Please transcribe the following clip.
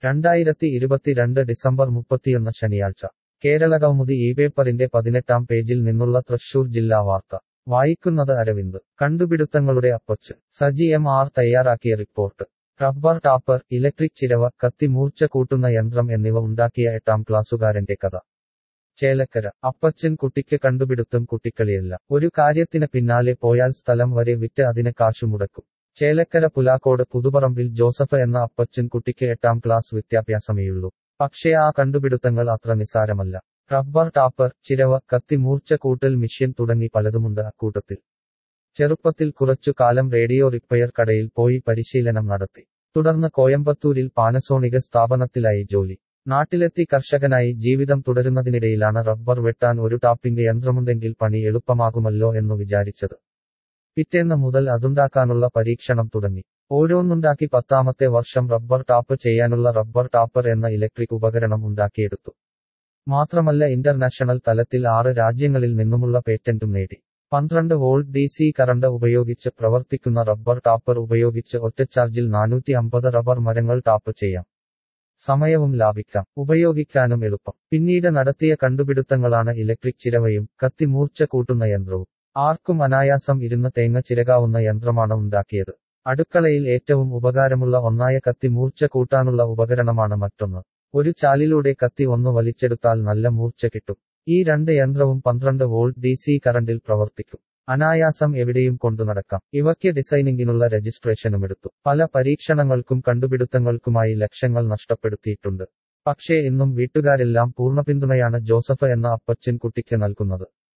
രണ്ടായിരത്തി ഇരുപത്തിരണ്ട് ഡിസംബർ മുപ്പത്തിയൊന്ന് ശനിയാഴ്ച കേരളകൗമുദി ഈ പേപ്പറിന്റെ പതിനെട്ടാം പേജിൽ നിന്നുള്ള തൃശൂർ ജില്ലാ വാർത്ത വായിക്കുന്നത് അരവിന്ദ് കണ്ടുപിടുത്തങ്ങളുടെ അപ്പച്ചൻ സജി എം ആർ തയ്യാറാക്കിയ റിപ്പോർട്ട് റബ്ബർ ടാപ്പർ ഇലക്ട്രിക് ചിരവ കത്തി മൂർച്ച കൂട്ടുന്ന യന്ത്രം എന്നിവ ഉണ്ടാക്കിയ എട്ടാം ക്ലാസ്സുകാരന്റെ കഥ ചേലക്കര അപ്പച്ചൻ കുട്ടിക്ക് കണ്ടുപിടുത്തം കുട്ടിക്കളിയല്ല ഒരു കാര്യത്തിന് പിന്നാലെ പോയാൽ സ്ഥലം വരെ വിറ്റ് അതിന് കാശു മുടക്കും ചേലക്കര പുലാക്കോട് പുതുപറമ്പിൽ ജോസഫ് എന്ന അപ്പച്ചൻ കുട്ടിക്ക് എട്ടാം ക്ലാസ് വിദ്യാഭ്യാസമേയുള്ളൂ പക്ഷേ ആ കണ്ടുപിടുത്തങ്ങൾ അത്ര നിസാരമല്ല റബ്ബർ ടാപ്പർ ചിരവ കത്തി മൂർച്ച കൂട്ടൽ മിഷ്യൻ തുടങ്ങി പലതുമുണ്ട് അക്കൂട്ടത്തിൽ ചെറുപ്പത്തിൽ കുറച്ചു കാലം റേഡിയോ റിപ്പയർ കടയിൽ പോയി പരിശീലനം നടത്തി തുടർന്ന് കോയമ്പത്തൂരിൽ പാനസോണിക സ്ഥാപനത്തിലായി ജോലി നാട്ടിലെത്തി കർഷകനായി ജീവിതം തുടരുന്നതിനിടയിലാണ് റബ്ബർ വെട്ടാൻ ഒരു ടാപ്പിംഗ് യന്ത്രമുണ്ടെങ്കിൽ പണി എളുപ്പമാകുമല്ലോ എന്നു വിചാരിച്ചത് പിറ്റേന്ന് മുതൽ അതുണ്ടാക്കാനുള്ള പരീക്ഷണം തുടങ്ങി ഓരോന്നുണ്ടാക്കി പത്താമത്തെ വർഷം റബ്ബർ ടാപ്പ് ചെയ്യാനുള്ള റബ്ബർ ടാപ്പർ എന്ന ഇലക്ട്രിക് ഉപകരണം ഉണ്ടാക്കിയെടുത്തു മാത്രമല്ല ഇന്റർനാഷണൽ തലത്തിൽ ആറ് രാജ്യങ്ങളിൽ നിന്നുമുള്ള പേറ്റന്റും നേടി പന്ത്രണ്ട് വോൾട്ട് ഡി സി കറണ്ട് ഉപയോഗിച്ച് പ്രവർത്തിക്കുന്ന റബ്ബർ ടാപ്പർ ഉപയോഗിച്ച് ഒറ്റച്ചാർജിൽ നാനൂറ്റി അമ്പത് റബ്ബർ മരങ്ങൾ ടാപ്പ് ചെയ്യാം സമയവും ലാഭിക്കാം ഉപയോഗിക്കാനും എളുപ്പം പിന്നീട് നടത്തിയ കണ്ടുപിടുത്തങ്ങളാണ് ഇലക്ട്രിക് ചിരവയും കത്തി മൂർച്ച കൂട്ടുന്ന യന്ത്രവും ആർക്കും അനായാസം ഇരുന്ന് തേങ്ങ ചിരകാവുന്ന യന്ത്രമാണ് ഉണ്ടാക്കിയത് അടുക്കളയിൽ ഏറ്റവും ഉപകാരമുള്ള ഒന്നായ കത്തി മൂർച്ച കൂട്ടാനുള്ള ഉപകരണമാണ് മറ്റൊന്ന് ഒരു ചാലിലൂടെ കത്തി ഒന്ന് വലിച്ചെടുത്താൽ നല്ല മൂർച്ച കിട്ടും ഈ രണ്ട് യന്ത്രവും പന്ത്രണ്ട് വോൾട്ട് ഡി സി കറണ്ടിൽ പ്രവർത്തിക്കും അനായാസം എവിടെയും കൊണ്ടു നടക്കാം ഇവയ്ക്ക് ഡിസൈനിങ്ങിനുള്ള രജിസ്ട്രേഷനും എടുത്തു പല പരീക്ഷണങ്ങൾക്കും കണ്ടുപിടുത്തങ്ങൾക്കുമായി ലക്ഷങ്ങൾ നഷ്ടപ്പെടുത്തിയിട്ടുണ്ട് പക്ഷേ ഇന്നും വീട്ടുകാരെല്ലാം പൂർണ്ണ പിന്തുണയാണ് ജോസഫ് എന്ന അപ്പച്ചൻ കുട്ടിക്ക് നൽകുന്നത്